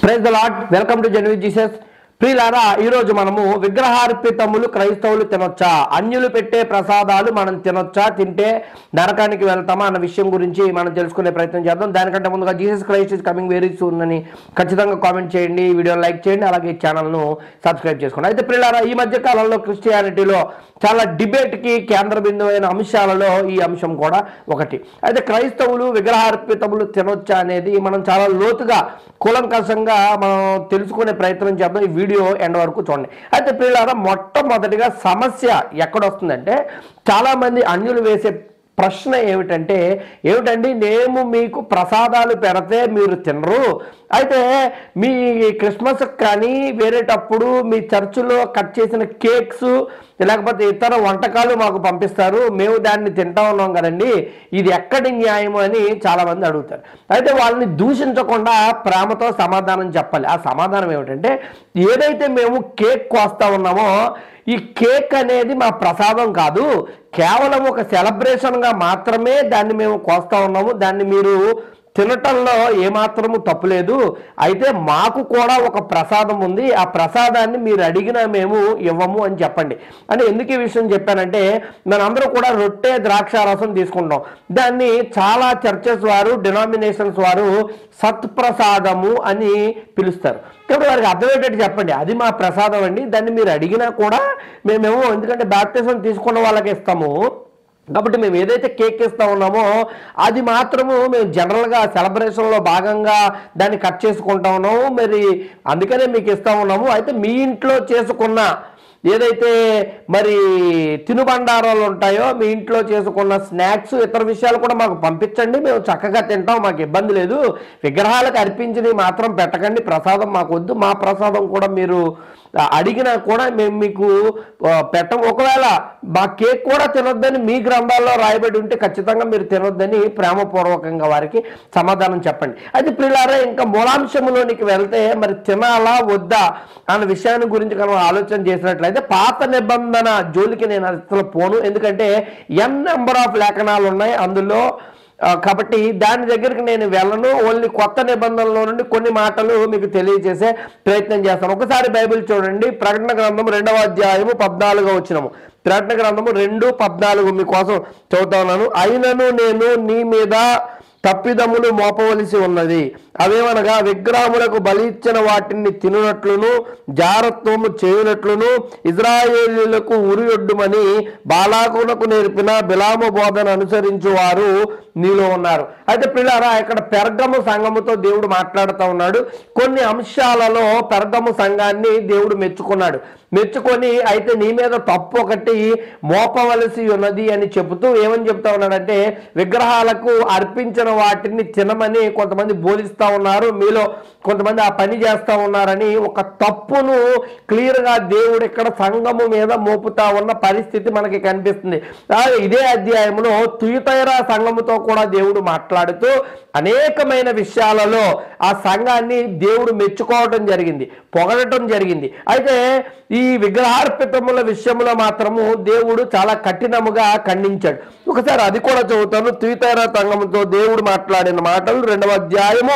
praise the Lord welcome to జెన్వి Jesus ప్రియులారా ఈరోజు మనము విగ్రహార్పితములు క్రైస్తవులు తినొచ్చా అన్యులు పెట్టే ప్రసాదాలు మనం తినొచ్చా తింటే నరకానికి వెళ్తామా అన్న విషయం గురించి మనం తెలుసుకునే ప్రయత్నం చేద్దాం దానికంటే ముందుగా Jesus Christ is coming very soon అని ఖచ్చితంగా కామెంట్ చేయండి ఈ వీడియో లైక్ చేయండి అలాగే ఈ ఛానల్ను సబ్స్క్రైబ్ చేసుకోండి అయితే ప్రియులారా ఈ మధ్య కాలంలో క్రిస్టియానిటీలో చాలా డిబేట్కి కేంద్ర బిందువైన అంశాలలో ఈ అంశం కూడా ఒకటి అయితే క్రైస్తవులు విగ్రహార్పితములు తినొచ్చా అనేది మనం చాలా లోతుగా కూలంకషంగా మనం తెలుసుకునే ప్రయత్నం చేద్దాం ఈ వీడియో ఎండ్ వరకు చూడండి అయితే పిల్లల మొట్టమొదటిగా సమస్య ఎక్కడొస్తుందంటే చాలామంది అన్యులు వేసే ప్రశ్న ఏమిటంటే ఏమిటండి మేము మీకు ప్రసాదాలు పెడితే మీరు తినరు అయితే మీ క్రిస్మస్ కానీ వేరేటప్పుడు మీ చర్చిలో కట్ చేసిన కేక్స్ లేకపోతే ఇతర వంటకాలు మాకు పంపిస్తారు మేము దాన్ని తింటా ఉన్నాం కదండి ఇది ఎక్కడి న్యాయం అని చాలామంది అడుగుతారు అయితే వాళ్ళని దూషించకుండా ప్రేమతో సమాధానం చెప్పాలి ఆ సమాధానం ఏమిటంటే ఏదైతే మేము కేక్ కోస్తా ఉన్నామో ఈ కేక్ అనేది మా ప్రసాదం కాదు కేవలం ఒక సెలబ్రేషన్గా మాత్రమే దాన్ని మేము కోస్తా ఉన్నాము దాన్ని మీరు తినటంలో ఏమాత్రము తప్పులేదు అయితే మాకు కూడా ఒక ప్రసాదం ఉంది ఆ ప్రసాదాన్ని మీరు అడిగినా మేము ఇవ్వము అని చెప్పండి అంటే ఎందుకు ఈ విషయం చెప్పానంటే మనందరూ కూడా రొట్టె ద్రాక్ష రసం తీసుకుంటాం దాన్ని చాలా చర్చెస్ వారు డినామినేషన్స్ వారు సత్ప్రసాదము అని పిలుస్తారు కాబట్టి వారికి అర్థమయ్యేటట్టు చెప్పండి అది మా ప్రసాదం అండి దాన్ని మీరు అడిగినా కూడా మేమేమో ఎందుకంటే బ్యాప్టిజం తీసుకున్న వాళ్ళకి ఇస్తాము కాబట్టి మేము ఏదైతే కేక్ ఇస్తా ఉన్నామో అది మాత్రము మేము జనరల్గా సెలబ్రేషన్లో భాగంగా దాన్ని కట్ చేసుకుంటా ఉన్నాము మరి అందుకనే మీకు ఇస్తా ఉన్నాము అయితే మీ ఇంట్లో చేసుకున్న ఏదైతే మరి తినుబండారాలు ఉంటాయో మీ ఇంట్లో చేసుకున్న స్నాక్స్ ఇతర విషయాలు కూడా మాకు పంపించండి మేము చక్కగా తింటాం మాకు ఇబ్బంది లేదు విగ్రహాలకు అర్పించినవి మాత్రం పెట్టకండి ప్రసాదం మాకు వద్దు మా ప్రసాదం కూడా మీరు ఆ, అడిగినా కూడా మేము మీకు ఆ, పెట్టం ఒకవేళ మా కేక్ కూడా తినొద్దని మీ గ్రంథాల్లో రాయబడి ఉంటే ఖచ్చితంగా మీరు తినొద్దని ప్రేమపూర్వకంగా వారికి సమాధానం చెప్పండి అయితే పిల్లారా ఇంకా మూలాంశంలోనికి వెళ్తే మరి తినాలా వద్దా అన్న విషయాన్ని గురించి కనుక ఆలోచన చేసినట్లయితే పాత నిబంధన జోలికి నేను అసలు పోను ఎందుకంటే ఎన్ నెంబర్ ఆఫ్ లేఖనాలు ఉన్నాయి అందులో ఆ, కాబట్టి దాని దగ్గరికి నేను వెళ్ళను ఓన్లీ కొత్త నిబంధనలో నుండి కొన్ని మాటలు మీకు తెలియజేసే ప్రయత్నం చేస్తాను ఒకసారి బైబిల్ చూడండి ప్రకటన గ్రంథం రెండవ అధ్యాయము పద్నాలుగో వచ్చినము ప్రకటన గ్రంథము రెండు పద్నాలుగు మీకోసం చదువుతా ఉన్నాను అయినను నేను నీ మీద తప్పిదములు మోపవలసి ఉన్నది అవేమనగా విగ్రహములకు బలి ఇచ్చిన వాటిని తినునట్లును జారత్వము చేయునట్లును ఇజ్రాయేలీలకు ఉరియొడ్డుమని బాలాకునకు నేర్పిన బిలాము బోధన అనుసరించు వారు నీలో ఉన్నారు అయితే పిల్లారా ఇక్కడ పెర్గము సంఘముతో దేవుడు మాట్లాడుతూ ఉన్నాడు కొన్ని అంశాలలో పెర్గము సంఘాన్ని దేవుడు మెచ్చుకున్నాడు మెచ్చుకొని అయితే నీ మీద తప్పు ఒకటి మోపవలసి ఉన్నది అని చెబుతూ ఏమని చెప్తా ఉన్నాడంటే విగ్రహాలకు అర్పించిన వాటిని తినమని కొంతమంది బోధిస్తా ఉన్నారు మీలో కొంతమంది ఆ పని చేస్తా ఉన్నారని ఒక తప్పును క్లియర్గా దేవుడు ఇక్కడ సంఘము మీద మోపుతా ఉన్న పరిస్థితి మనకి కనిపిస్తుంది అలాగే ఇదే అధ్యాయంలో తుయుతైరా సంఘముతో కూడా దేవుడు మాట్లాడుతూ అనేకమైన విషయాలలో ఆ సంఘాన్ని దేవుడు మెచ్చుకోవటం జరిగింది పొగడటం జరిగింది అయితే ఈ విగ్రహార్పితముల విషయంలో మాత్రము దేవుడు చాలా కఠినముగా ఖండించాడు ఒకసారి అది కూడా చదువుతాను తుయితైరా సంఘముతో దేవుడు మాట్లాడిన మాటలు రెండవ అధ్యాయము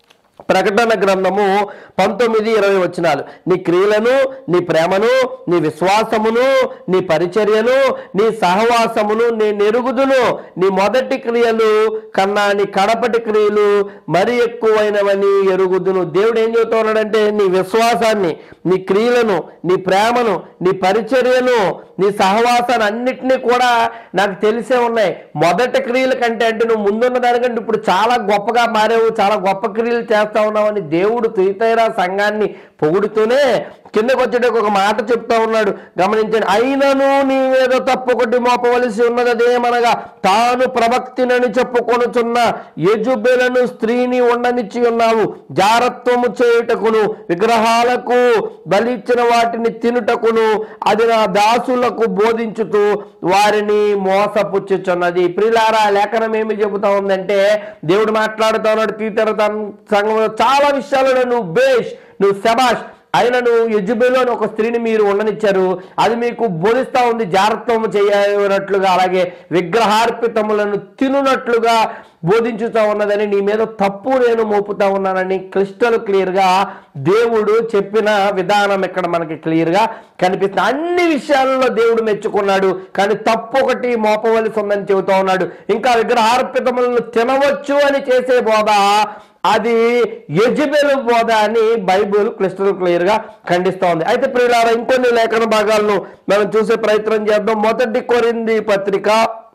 ప్రకటన గ్రంథము పంతొమ్మిది ఇరవై వచనాలు నీ క్రియలను నీ ప్రేమను నీ విశ్వాసమును నీ పరిచర్యను నీ సహవాసమును నీ నెరుగుదును నీ మొదటి క్రియలు కన్నా నీ కడపటి క్రియలు మరి ఎక్కువైనవని ఎరుగుదును దేవుడు ఏం చెబుతా ఉన్నాడంటే నీ విశ్వాసాన్ని నీ క్రియలను నీ ప్రేమను నీ పరిచర్యను నీ సహవాసాన్ని అన్నిటినీ కూడా నాకు తెలిసే ఉన్నాయి మొదటి క్రియల కంటే అంటే నువ్వు ముందున్న దానికంటే ఇప్పుడు చాలా గొప్పగా మారావు చాలా గొప్ప క్రియలు చేస్తా ఉన్నావని దేవుడు తుయితైరా సంఘాన్ని పొగుడుతూనే కిందకు వచ్చేటప్పుడు ఒక మాట చెప్తా ఉన్నాడు గమనించండి అయినను నీ మీద తప్పొకటి మోపవలసి ఉన్నది అదేమనగా తాను ప్రవక్తినని చెప్పుకొనుచున్న యజుబెలను స్త్రీని ఉండనిచ్చి ఉన్నావు జారత్వము చేయుటకును విగ్రహాలకు బలిచ్చిన వాటిని తినుటకును అది నా దాసులకు బోధించుతూ వారిని మోసపుచ్చుచున్నది ప్రిలారా లేఖనం ఏమి చెబుతా ఉందంటే దేవుడు మాట్లాడుతా ఉన్నాడు తీతర సంఘంలో చాలా విషయాలలో నువ్వు బేష్ నువ్వు శబాష్ ఆయనను యజుబేలు అని ఒక స్త్రీని మీరు ఉండనిచ్చారు అది మీకు బోధిస్తా ఉంది జాగ్రత్త చేయనట్లుగా అలాగే విగ్రహార్పితములను తినునట్లుగా బోధించుతా ఉన్నదని నీ మీద తప్పు నేను మోపుతా ఉన్నానని క్రిస్టల్ క్లియర్గా దేవుడు చెప్పిన విధానం ఇక్కడ మనకి క్లియర్గా కనిపిస్తుంది అన్ని విషయాలలో దేవుడు మెచ్చుకున్నాడు కానీ తప్పు ఒకటి మోపవలసి ఉందని చెబుతా ఉన్నాడు ఇంకా విగ్రహార్పితములను తినవచ్చు అని చేసే బోధ అది యజబెలు బోధ అని బైబుల్ క్లిస్టల్ క్లియర్ గా ఖండిస్తా ఉంది అయితే ప్రియులారా ఇంకొన్ని లేఖన భాగాలను మనం చూసే ప్రయత్నం చేద్దాం మొదటి కొరింది పత్రిక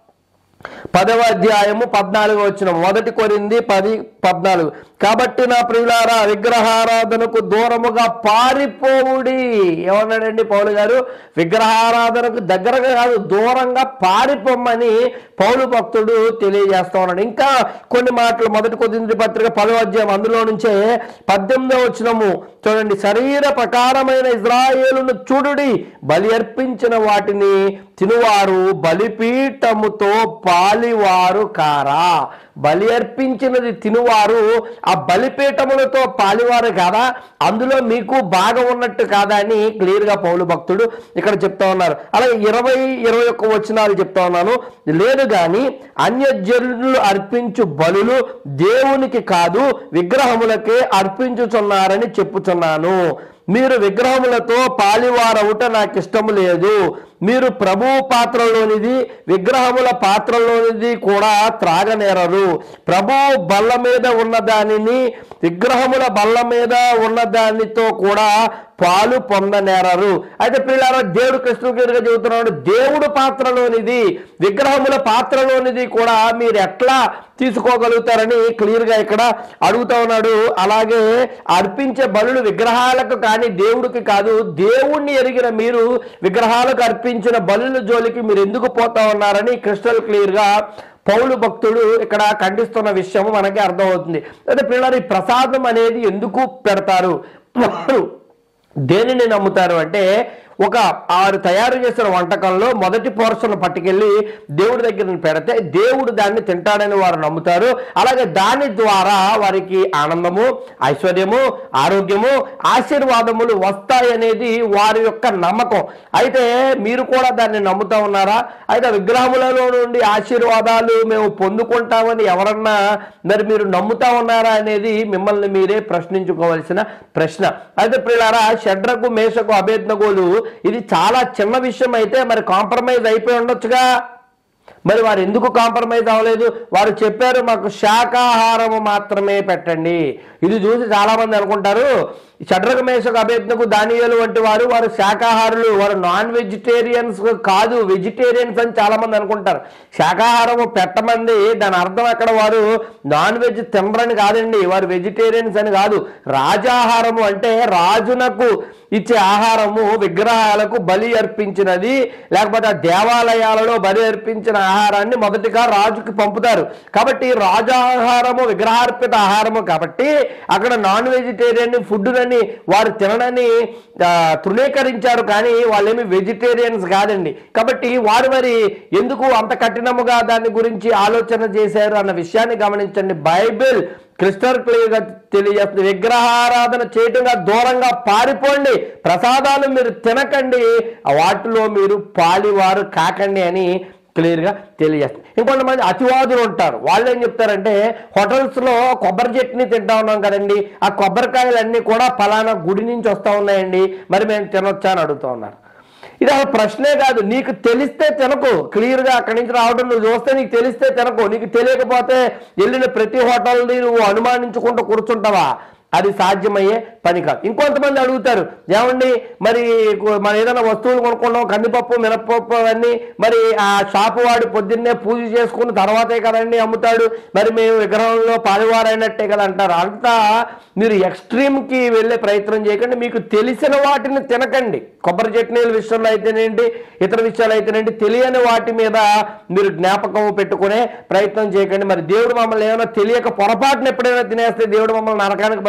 పదవ అధ్యాయము పద్నాలుగు వచ్చిన మొదటి కొరింది పది పద్నాలుగు కాబట్టి నా ప్రియులారా విగ్రహారాధనకు దూరముగా పారిపోవుడి ఏమన్నాడండి పౌలు గారు విగ్రహారాధనకు దగ్గరగా కాదు దూరంగా పారిపోమ్మని పౌలు భక్తుడు తెలియజేస్తా ఉన్నాడు ఇంకా కొన్ని మాటలు మొదటి కొద్ది పత్రిక పదవ అధ్యాయం అందులో నుంచే పద్దెనిమిదవ వచ్చినము చూడండి శరీర ప్రకారమైన ఇజ్రాయేలును చూడుడి బలి అర్పించిన వాటిని తినువారు బలిపీఠముతో పాలివారు కారా బలి అర్పించినది తినువారు ఆ బలిపీఠములతో పాలివారు కాదా అందులో మీకు బాగా ఉన్నట్టు కాదా అని క్లియర్ గా పౌలు భక్తుడు ఇక్కడ చెప్తా ఉన్నారు అలాగే ఇరవై ఇరవై ఒక్క వచనాలు చెప్తా ఉన్నాను లేదు గాని అన్యజనులు అర్పించు బలులు దేవునికి కాదు విగ్రహములకే అర్పించుచున్నారని చెప్పుచున్నాను మీరు విగ్రహములతో పాలివారవుట నాకు ఇష్టము లేదు మీరు ప్రభు పాత్రలోనిది విగ్రహముల పాత్రలోనిది కూడా త్రాగనేరరు ప్రభు బల్ల మీద ఉన్న దానిని విగ్రహముల బల్ల మీద ఉన్న దానితో కూడా పాలు పొందనేరరు అయితే పిల్లారా దేవుడు కృష్ణగిరిగా చెబుతున్నాడు దేవుడు పాత్రలోనిది విగ్రహముల పాత్రలోనిది కూడా మీరు ఎట్లా తీసుకోగలుగుతారని క్లియర్ గా ఇక్కడ అడుగుతా ఉన్నాడు అలాగే అర్పించే బలులు విగ్రహాలకు కానీ దేవుడికి కాదు దేవుణ్ణి ఎరిగిన మీరు విగ్రహాలకు అర్పించిన బలుల జోలికి మీరు ఎందుకు పోతా ఉన్నారని క్రిస్టల్ క్లియర్ గా పౌలు భక్తుడు ఇక్కడ ఖండిస్తున్న విషయం మనకి అర్థమవుతుంది అయితే పిల్లలు ఈ ప్రసాదం అనేది ఎందుకు పెడతారు వారు దేనిని నమ్ముతారు అంటే ఒక ఆరు తయారు చేసిన వంటకంలో మొదటి పోర్షన్ పట్టుకెళ్ళి దేవుడి దగ్గర పెడితే దేవుడు దాన్ని తింటాడని వారు నమ్ముతారు అలాగే దాని ద్వారా వారికి ఆనందము ఐశ్వర్యము ఆరోగ్యము ఆశీర్వాదములు వస్తాయనేది వారి యొక్క నమ్మకం అయితే మీరు కూడా దాన్ని నమ్ముతా ఉన్నారా అయితే విగ్రహములలో నుండి ఆశీర్వాదాలు మేము పొందుకుంటామని ఎవరన్నా మరి మీరు నమ్ముతా ఉన్నారా అనేది మిమ్మల్ని మీరే ప్రశ్నించుకోవాల్సిన ప్రశ్న అయితే ప్రియులారా షడ్రకు మేషకు అభేజ్ఞగోలు ఇది చాలా చిన్న విషయం అయితే మరి కాంప్రమైజ్ అయిపోయి ఉండొచ్చుగా మరి వారు ఎందుకు కాంప్రమైజ్ అవ్వలేదు వారు చెప్పారు మాకు శాకాహారము మాత్రమే పెట్టండి ఇది చూసి చాలా మంది అనుకుంటారు షడ్రక మేషకు అభ్యర్థకు దానియాలు వంటి వారు వారు శాకాహారులు వారు నాన్ వెజిటేరియన్స్ కాదు వెజిటేరియన్స్ అని చాలా మంది అనుకుంటారు శాకాహారము పెట్టమంది దాని అర్థం అక్కడ వారు నాన్ వెజ్ తినరని కాదండి వారు వెజిటేరియన్స్ అని కాదు రాజాహారము అంటే రాజునకు ఇచ్చే ఆహారము విగ్రహాలకు బలి అర్పించినది లేకపోతే ఆ దేవాలయాలలో బలి అర్పించిన ఆహారాన్ని మొదటిగా రాజుకి పంపుతారు కాబట్టి రాజాహారము విగ్రహార్పిత ఆహారము కాబట్టి అక్కడ నాన్ వెజిటేరియన్ ఫుడ్నని వారు తినడని ఆ, తృణీకరించారు కానీ వాళ్ళేమి వెజిటేరియన్స్ కాదండి కాబట్టి వారు మరి ఎందుకు అంత కఠినముగా దాని గురించి ఆలోచన చేశారు అన్న విషయాన్ని గమనించండి బైబిల్ క్రిస్టల్ క్లియర్ గా తెలియజేస్తుంది విగ్రహారాధన చేయటంగా దూరంగా పారిపోండి ప్రసాదాలు మీరు తినకండి వాటిలో మీరు పాలివారు కాకండి అని క్లియర్ గా తెలియజేస్తుంది ఇంకొంతమంది అతివాదులు ఉంటారు వాళ్ళు ఏం చెప్తారంటే హోటల్స్ లో కొబ్బరి చట్నీ తింటా ఉన్నాం కదండి ఆ కొబ్బరికాయలు అన్ని కూడా ఫలానా గుడి నుంచి వస్తా ఉన్నాయండి మరి మేము తినొచ్చా అని అడుగుతా ఉన్నారు ఇది అసలు ప్రశ్నే కాదు నీకు తెలిస్తే తినకు క్లియర్ గా అక్కడి నుంచి రావడం నువ్వు చూస్తే నీకు తెలిస్తే తినకు నీకు తెలియకపోతే వెళ్ళిన ప్రతి హోటల్ని నువ్వు అనుమానించుకుంటూ కూర్చుంటావా అది సాధ్యమయ్యే పని కాదు ఇంకొంతమంది అడుగుతారు ఏమండి మరి కు- మనం ఏదైనా వస్తువులు కొనుక్కున్నాం కందిపప్పు మినపప్పు అవన్నీ మరి ఆ షాపు వాడు పొద్దున్నే పూజ చేసుకున్న తర్వాతే కదండి అమ్ముతాడు మరి మేము విగ్రహంలో పాలువారైనట్టే కదా అంటారు అంతా మీరు ఎక్స్ట్రీమ్ కి వెళ్ళే ప్రయత్నం చేయకండి మీకు తెలిసిన వాటిని తినకండి కొబ్బరి చట్నీల విషయంలో అయితేనేంటి ఇతర విషయాలు అయితేనేంటి తెలియని వాటి మీద మీరు జ్ఞాపకం పెట్టుకునే ప్రయత్నం చేయకండి మరి దేవుడు మమ్మల్ని ఏమైనా తెలియక పొరపాటున ఎప్పుడైనా తినేస్తే దేవుడు మమ్మల్ని నరకానికి పంపి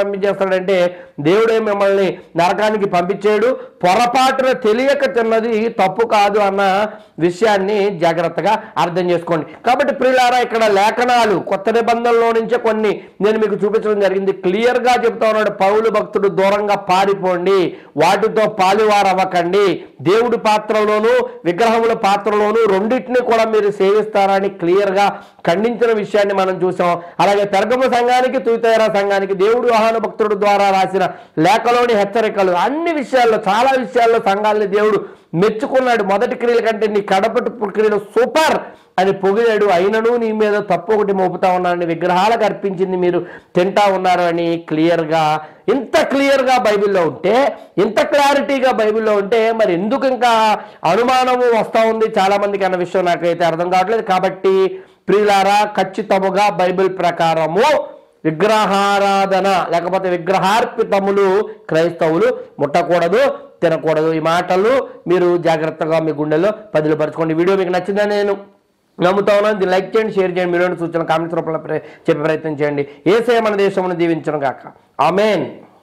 పంపించేస్తాడంటే దేవుడే మిమ్మల్ని నరకానికి పంపించేడు పొరపాటున తెలియక తిన్నది తప్పు కాదు అన్న విషయాన్ని జాగ్రత్తగా అర్థం చేసుకోండి కాబట్టి ప్రియులారా ఇక్కడ లేఖనాలు కొత్త నిబంధనలో నుంచే కొన్ని నేను మీకు చూపించడం జరిగింది క్లియర్గా చెప్తా ఉన్నాడు పౌలు భక్తుడు దూరంగా పారిపోండి వాటితో పాలువారు అవ్వకండి దేవుడి పాత్రలోను విగ్రహముల పాత్రలోను రెండింటిని కూడా మీరు సేవిస్తారని క్లియర్గా ఖండించిన విషయాన్ని మనం చూసాం అలాగే పెరగమ సంఘానికి తుయితేరా సంఘానికి దేవుడు వాహన భక్తుడు ద్వారా రాసిన లేఖలోని హెచ్చరికలు అన్ని విషయాల్లో చాలా విషయాల్లో సంఘాలని దేవుడు మెచ్చుకున్నాడు మొదటి క్రియల కంటే నీ కడపటి క్రియలు సూపర్ అని పొగిడాడు అయినను నీ మీద తప్పు ఒకటి మోపుతా ఉన్నానని విగ్రహాలకు అర్పించింది మీరు తింటా ఉన్నారు అని క్లియర్గా ఇంత క్లియర్గా బైబిల్లో ఉంటే ఇంత క్లారిటీగా బైబిల్లో ఉంటే మరి ఎందుకు ఇంకా అనుమానము వస్తూ ఉంది చాలా మందికి అన్న విషయం నాకైతే అర్థం కావట్లేదు కాబట్టి ప్రియులారా ఖచ్చితముగా బైబిల్ ప్రకారము విగ్రహారాధన లేకపోతే విగ్రహార్పితములు క్రైస్తవులు ముట్టకూడదు తినకూడదు ఈ మాటలు మీరు జాగ్రత్తగా మీ గుండెల్లో పదిలపరచుకోండి వీడియో మీకు నచ్చిందని నేను నమ్ముతా ఉన్నాను దీన్ని లైక్ చేయండి షేర్ చేయండి మీరు సూచన కామెంట్స్ రూపంలో ప్ర- చెప్పే ప్రయత్నం చేయండి ఏసే మన దేశమును దీవించను గాక ఆమెన్